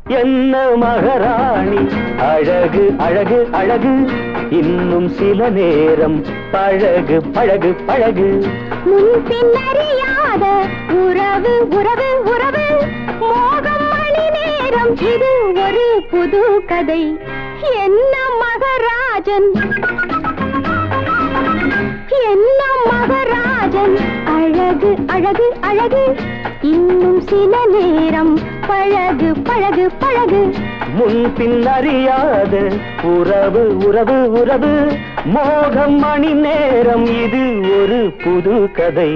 என்ன மகாராணி அழகு அழகு அழகு இன்னும் சில நேரம் பழகு பழகு பழகு முன்பின் அறியாத உறவு உறவு உறவு மோகம் மணி நேரம் இது ஒரு புது கதை என்ன மகராஜன் என்ன மகராஜன் அழகு அழகு அழகு இன்னும் சில நேரம் பழகு பழகு பழகு முன்பின் அறியாத உறவு உறவு உறவு மோகம் மணி நேரம் இது ஒரு புது கதை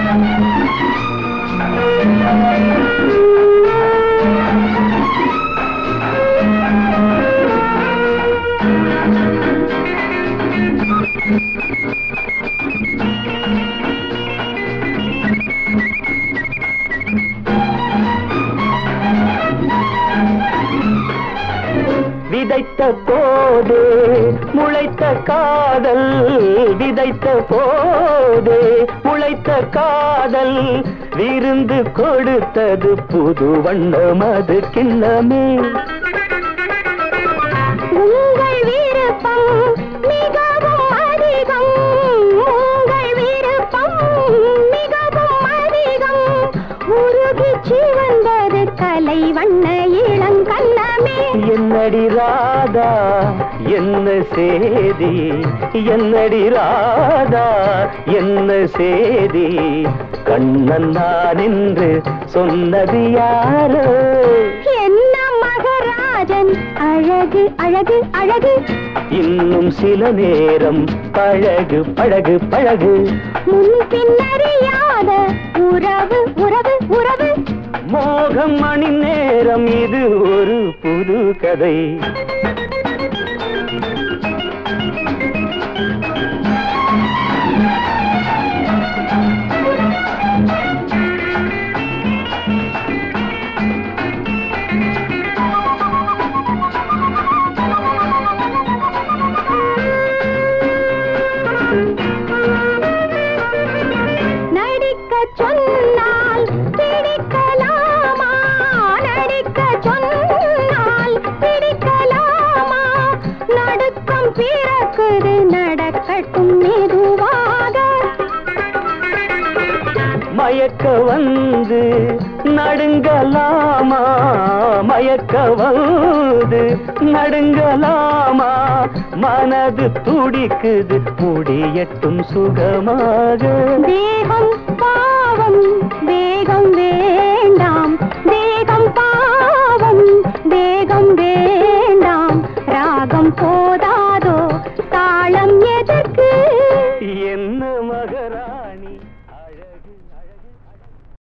விதைத்த போதே முளைத்த காதல் விதைத்த போதே முளைத்த காதல் விருந்து கொடுத்தது புது வண்ணம் அது கிண்ணமே உங்கள் விருப்பம் மிகவும் அதிகம் உங்கள் விருப்பம் மிகவும் அதிகம் உருகி சிவந்தது கலை வண்ண இளங்கண்ணமே என்னடி ராதா என்ன சேதி என்னடி ராதா என்ன சேதி கண்ணன் நான் என்று சொன்னது யாரோ என்ன மகராஜன் அழகு அழகு அழகு இன்னும் சில நேரம் பழகு பழகு பழகு முன்பின் அறியாத உறவு உறவு உறவு மோகம் மணி நேரம் இது ஒரு புது கதை நடிக்க சொன்னால் பிடிக்கலாமா நடிக்க சொன்னால் பிடிக்கலாமா நடுக்கம் பிறக்குது நடக்கட்டும் மெதுவாக மயக்க வந்து நடுங்கலாமா மயக்க வந்து நடுங்கலாமா மனது துடிக்குது முடியட்டும் சுகமாக தேகம் பாவம் வேகம் வேண்டாம் தேகம் பாவம் வேகம் வேண்டாம் ராகம் போதாதோ தாளம் எதற்கு என்ன மகர